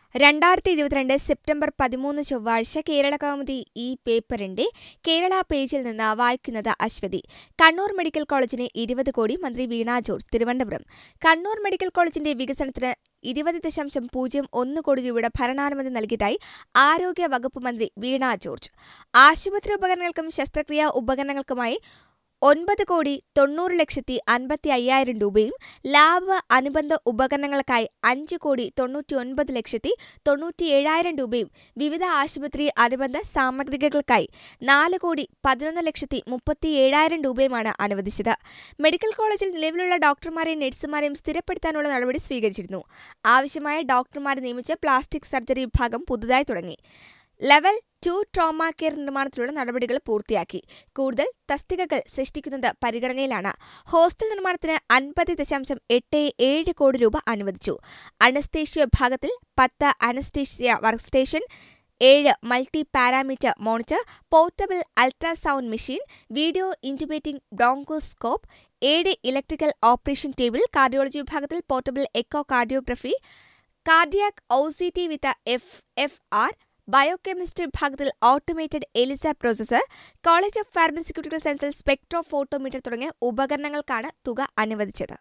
രണ്ടായിരത്തി ഇരുപത്തിരണ്ട് സെപ്റ്റംബർ പതിമൂന്ന് ചൊവ്വാഴ്ച കേരള കൗമുദി ഈ പേപ്പറിന്റെ കേരള പേജിൽ നിന്ന് വായിക്കുന്നത് അശ്വതി കണ്ണൂർ മെഡിക്കൽ കോളേജിന് ഇരുപത് കോടി മന്ത്രി വീണ ജോർജ് തിരുവനന്തപുരം കണ്ണൂർ മെഡിക്കൽ കോളേജിന്റെ വികസനത്തിന് ഇരുപത് ദശാംശം പൂജ്യം ഒന്ന് കോടി രൂപയുടെ ഭരണാനുമതി നൽകിയതായി ആരോഗ്യ വകുപ്പ് മന്ത്രി വീണ ജോർജ് ആശുപത്രി ഉപകരണങ്ങൾക്കും ശസ്ത്രക്രിയാ ഉപകരണങ്ങൾക്കുമായി ഒൻപത് കോടി തൊണ്ണൂറ് ലക്ഷത്തി അൻപത്തി അയ്യായിരം രൂപയും ലാബ് അനുബന്ധ ഉപകരണങ്ങൾക്കായി അഞ്ച് കോടി തൊണ്ണൂറ്റി ഒൻപത് ലക്ഷത്തി തൊണ്ണൂറ്റി ഏഴായിരം രൂപയും വിവിധ ആശുപത്രി അനുബന്ധ സാമഗ്രികൾക്കായി നാല് കോടി പതിനൊന്ന് ലക്ഷത്തി മുപ്പത്തി ഏഴായിരം രൂപയുമാണ് അനുവദിച്ചത് മെഡിക്കൽ കോളേജിൽ നിലവിലുള്ള ഡോക്ടർമാരെയും നഴ്സുമാരെയും സ്ഥിരപ്പെടുത്താനുള്ള നടപടി സ്വീകരിച്ചിരുന്നു ആവശ്യമായ ഡോക്ടർമാരെ നിയമിച്ച് പ്ലാസ്റ്റിക് സർജറി വിഭാഗം പുതുതായി തുടങ്ങി ലെവൽ ടു ട്രോമ കെയർ നിർമ്മാണത്തിലുള്ള നടപടികൾ പൂർത്തിയാക്കി കൂടുതൽ തസ്തികകൾ സൃഷ്ടിക്കുന്നത് പരിഗണനയിലാണ് ഹോസ്റ്റൽ നിർമ്മാണത്തിന് അൻപത് ദശാംശം എട്ട് ഏഴ് കോടി രൂപ അനുവദിച്ചു അനസ്തേഷ്യ വിഭാഗത്തിൽ പത്ത് അനസ്തേഷ്യ വർക്ക് സ്റ്റേഷൻ ഏഴ് multi parameter monitor portable ultrasound machine video intubating bronchoscope ഏഴ് ഇലക്ട്രിക്കൽ ഓപ്പറേഷൻ ടേബിൾ കാർഡിയോളജി വിഭാഗത്തിൽ portable echocardiography cardiac T with F F R biochemistry വിഭാഗത്തിൽ automated ELISA processor college of pharmaceutical സയൻസിൽ സ്പെക്ട്രോ photometer തുടങ്ങിയ ഉപകരണങ്ങൾക്കാണ് തുക അനുവദിച്ചത്